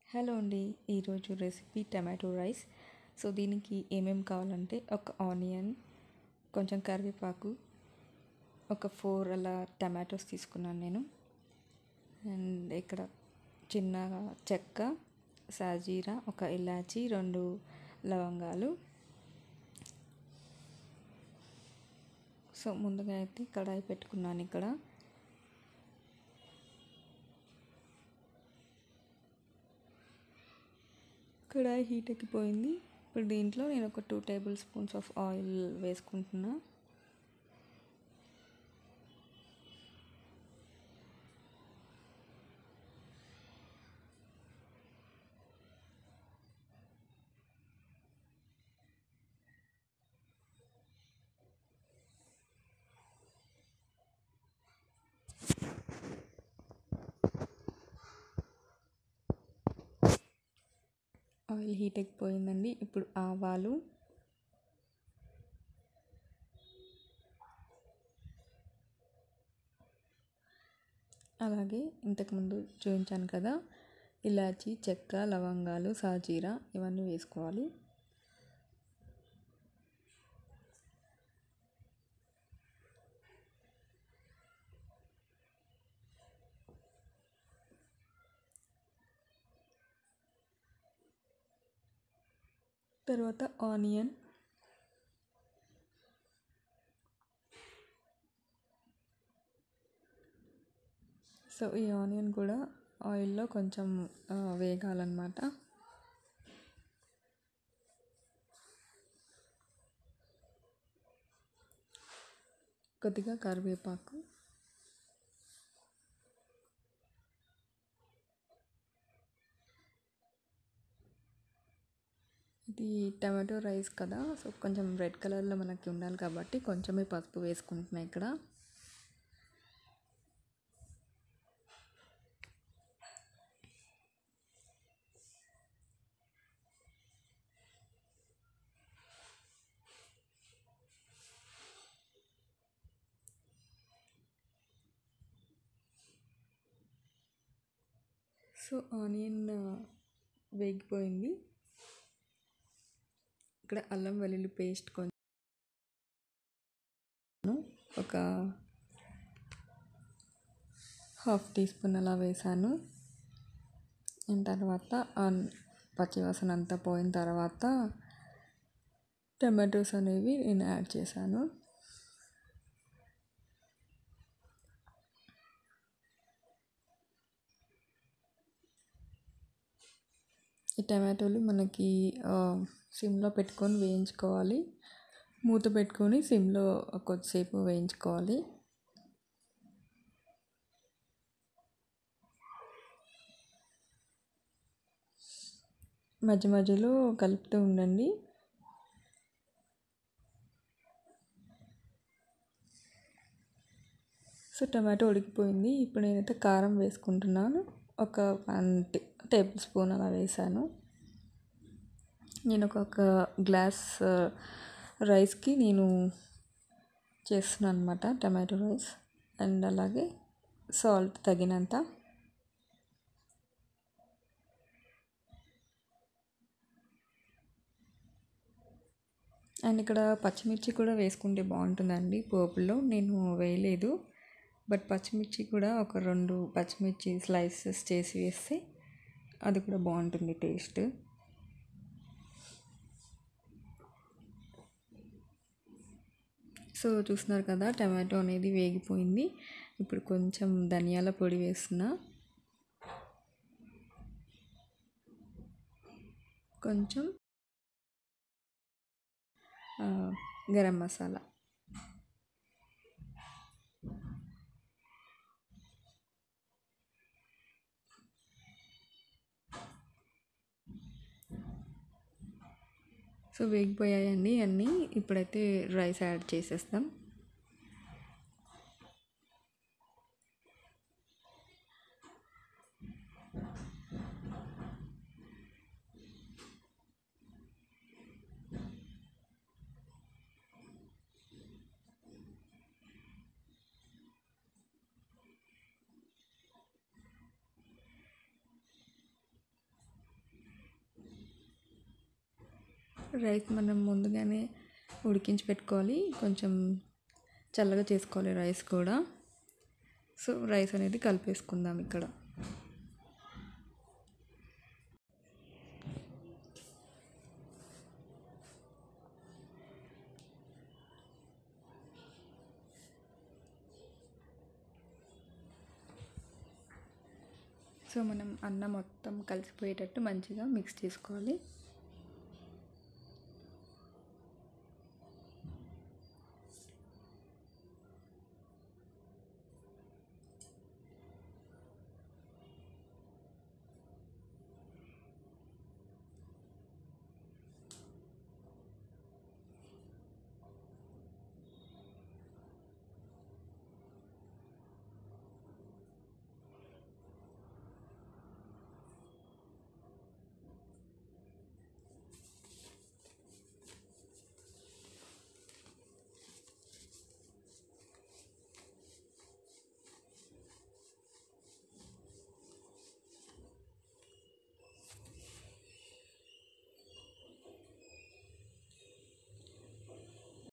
hello అండి ఈరోజు recipe tomato rice so దీనికి ఏమేమి కావాలంటే ఒక ఆనియన్ కొంచెం కరివేపాకు ఒక ఫోర్ అలా టమాటోస్ తీసుకున్నాను నేను అండ్ ఇక్కడ చిన్న చెక్క సాజీరా ఒక ఇలాచి రెండు లవంగాలు సో ముందుగా అయితే కడాయి పెట్టుకున్నాను ఇక్కడ కడాయి హీట్ ఎక్కిపోయింది ఇప్పుడు దీంట్లో నేను ఒక two table spoons of oil వేసుకుంటున్నా ఆయిల్ హీట్ ఎక్కిపోయిందండి ఇప్పుడు ఆవాలు అలాగే ఇంతకుముందు చూపించాను కదా ఇలాచి చెక్క లవంగాలు సాజీరా ఇవన్నీ వేసుకోవాలి తర్వాత ఆనియన్ సో ఈ ఆనియన్ కూడా ఆయిల్లో కొంచెం వేగాలన్నమాట కొద్దిగా కరివేపాకు ఇది టమాటో రైస్ కదా సో కొంచెం రెడ్ కలర్లో మనకి ఉండాలి కాబట్టి కొంచెమే పసుపు వేసుకుంటున్నా ఇక్కడ సో ఆనియన్ వేగిపోయింది ఇక్కడ అల్లం వెల్లుల్లి పేస్ట్ కొంచెం ఒక హాఫ్ టీ స్పూన్ అలా వేసాను తర్వాత పచ్చివాసన అంతా పోయిన తర్వాత టమాటోస్ అనేవి నేను యాడ్ చేశాను ఈ టమాటోలు మనకి సిమ్లో పెట్టుకొని వేయించుకోవాలి మూత పెట్టుకొని సిమ్లో కొద్దిసేపు వేయించుకోవాలి మధ్య మధ్యలో కలుపుతూ ఉండండి సో టమాటో ఉడికిపోయింది ఇప్పుడు నేనైతే కారం వేసుకుంటున్నాను ఒక వన్ టేబుల్ స్పూన్ అలా వేసాను నేను ఒక గ్లాస్ రైస్కి నేను చేస్తున్నాను అనమాట టమాటో రైస్ అండ్ అలాగే సాల్ట్ తగినంత అండ్ ఇక్కడ పచ్చిమిర్చి కూడా వేసుకుంటే బాగుంటుందండి పోపులో నేను వేయలేదు బట్ పచ్చిమిర్చి కూడా ఒక రెండు పచ్చిమిర్చి స్లైసెస్ చేసి వేస్తే అది కూడా బాగుంటుంది టేస్ట్ సో చూస్తున్నారు కదా టమాటో అనేది వేగిపోయింది ఇప్పుడు కొంచెం ధనియాల పొడి వేస్తున్నా కొంచెం గరం మసాలా సో వేగిపోయాయండి అన్నీ ఇప్పుడైతే రైస్ యాడ్ చేసేస్తాం రైస్ మనం ముందుగానే ఉడికించి పెట్టుకోవాలి కొంచెం చల్లగా చేసుకోవాలి రైస్ కూడా సో రైస్ అనేది కలిపేసుకుందాం ఇక్కడ సో మనం అన్నం మొత్తం కలిసిపోయేటట్టు మంచిగా మిక్స్ చేసుకోవాలి